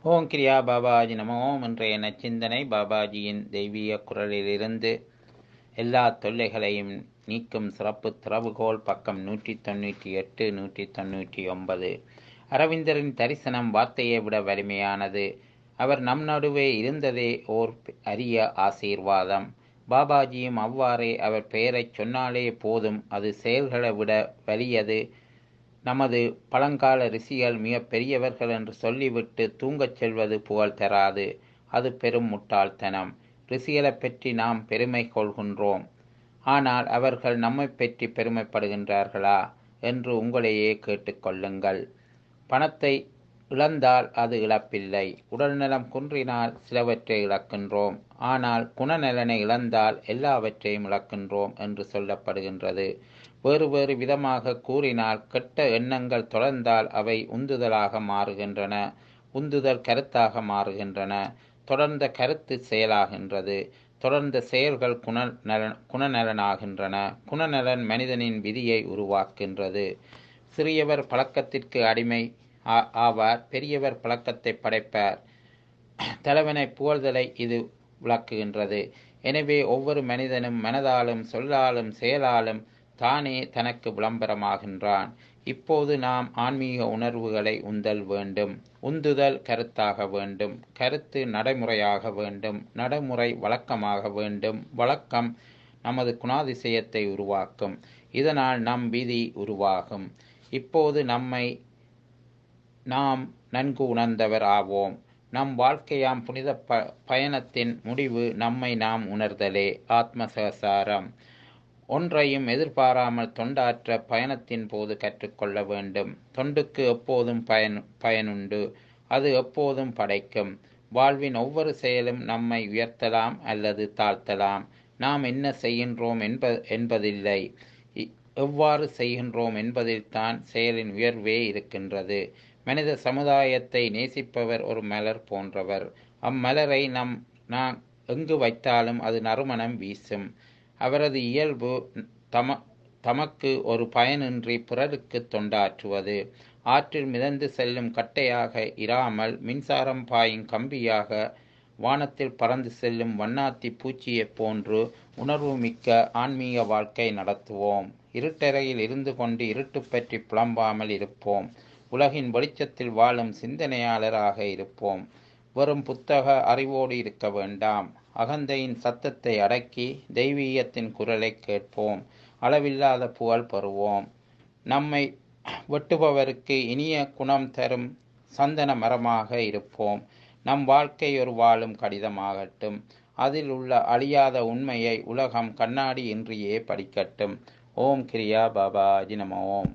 ஓம் கிரியா பாபாஜி நம ஓம் இன்றைய நச்சிந்தனை பாபாஜியின் தெய்வீக குரலிலிருந்து எல்லா தொல்லைகளையும் நீக்கும் சிறப்பு திறவுகோல் பக்கம் நூற்றி தொண்ணூற்றி எட்டு நூற்றி தொண்ணூற்றி ஒன்பது அரவிந்தரின் தரிசனம் வார்த்தையை விட வலிமையானது அவர் நம் நடுவே இருந்ததே ஓர் அரிய ஆசீர்வாதம் பாபாஜியும் அவ்வாறே அவர் பெயரைச் சொன்னாலே போதும் அது செயல்களை விட வலியது நமது பழங்கால ரிஷிகள் மிக பெரியவர்கள் என்று சொல்லிவிட்டு தூங்கச் செல்வது புகழ் தராது அது பெரும் முட்டாள்தனம் ரிஷிகளை பற்றி நாம் பெருமை கொள்கின்றோம் ஆனால் அவர்கள் நம்மை பற்றி பெருமைப்படுகின்றார்களா என்று உங்களையே கேட்டுக்கொள்ளுங்கள் பணத்தை இழந்தால் அது இழப்பில்லை உடல்நலம் குன்றினால் சிலவற்றை இழக்கின்றோம் ஆனால் குணநலனை இழந்தால் எல்லாவற்றையும் இழக்கின்றோம் என்று சொல்லப்படுகின்றது வேறு வேறு விதமாக கூறினால் கெட்ட எண்ணங்கள் தொடர்ந்தால் அவை உந்துதலாக மாறுகின்றன உந்துதல் கருத்தாக மாறுகின்றன தொடர்ந்த கருத்து செயலாகின்றது தொடர்ந்த செயல்கள் குணநலன் குணநலனாகின்றன குணநலன் மனிதனின் விதியை உருவாக்கின்றது சிறியவர் பழக்கத்திற்கு அடிமை ஆவார் பெரியவர் பழக்கத்தை படைப்பார் தலைவனை புகழ்தலை இது விளக்குகின்றது எனவே ஒவ்வொரு மனிதனும் மனதாலும் சொல்லாலும் செயலாலும் தானே தனக்கு விளம்பரமாகின்றான் இப்போது நாம் ஆன்மீக உணர்வுகளை உந்தல் வேண்டும் உந்துதல் கருத்தாக வேண்டும் கருத்து நடைமுறையாக வேண்டும் நடைமுறை வழக்கமாக வேண்டும் வழக்கம் நமது குணாதிசயத்தை உருவாக்கும் இதனால் நம் விதி உருவாகும் இப்போது நம்மை நாம் நன்கு உணர்ந்தவர் ஆவோம் நம் வாழ்க்கையாம் புனித ப பயணத்தின் முடிவு நம்மை நாம் உணர்தலே ஆத்மசகசாரம் ஒன்றையும் எதிர்பாராமல் தொண்டாற்ற பயணத்தின் போது கற்றுக்கொள்ள வேண்டும் தொண்டுக்கு எப்போதும் பயன் பயனுண்டு அது எப்போதும் படைக்கும் வாழ்வின் ஒவ்வொரு செயலும் நம்மை உயர்த்தலாம் அல்லது தாழ்த்தலாம் நாம் என்ன செய்கின்றோம் என்ப என்பதில்லை எவ்வாறு செய்கின்றோம் என்பதில்தான் செயலின் உயர்வே இருக்கின்றது மனித சமுதாயத்தை நேசிப்பவர் ஒரு மலர் போன்றவர் அம்மலரை நம் நான் எங்கு வைத்தாலும் அது நறுமணம் வீசும் அவரது இயல்பு தம தமக்கு ஒரு பயனின்றி பிறருக்கு தொண்டாற்றுவது ஆற்றில் மிதந்து செல்லும் கட்டையாக இராமல் மின்சாரம் பாயும் கம்பியாக வானத்தில் பறந்து செல்லும் வண்ணாத்தி பூச்சியைப் போன்று உணர்வு மிக்க ஆன்மீக வாழ்க்கை நடத்துவோம் இருட்டறையில் இருந்து கொண்டு இருட்டு பற்றி புலம்பாமல் இருப்போம் உலகின் வெளிச்சத்தில் வாழும் சிந்தனையாளராக இருப்போம் வெறும் புத்தக அறிவோடு இருக்க வேண்டாம் அகந்தையின் சத்தத்தை அடக்கி தெய்வீகத்தின் குரலை கேட்போம் அளவில்லாத புகழ் பெறுவோம் நம்மை வெட்டுபவருக்கு இனிய குணம் தரும் சந்தன மரமாக இருப்போம் நம் வாழ்க்கை ஒரு வாழும் கடிதமாகட்டும் அதில் உள்ள அழியாத உண்மையை உலகம் கண்ணாடி இன்றியே படிக்கட்டும் ஓம் கிரியா பாபாஜி நம ஓம்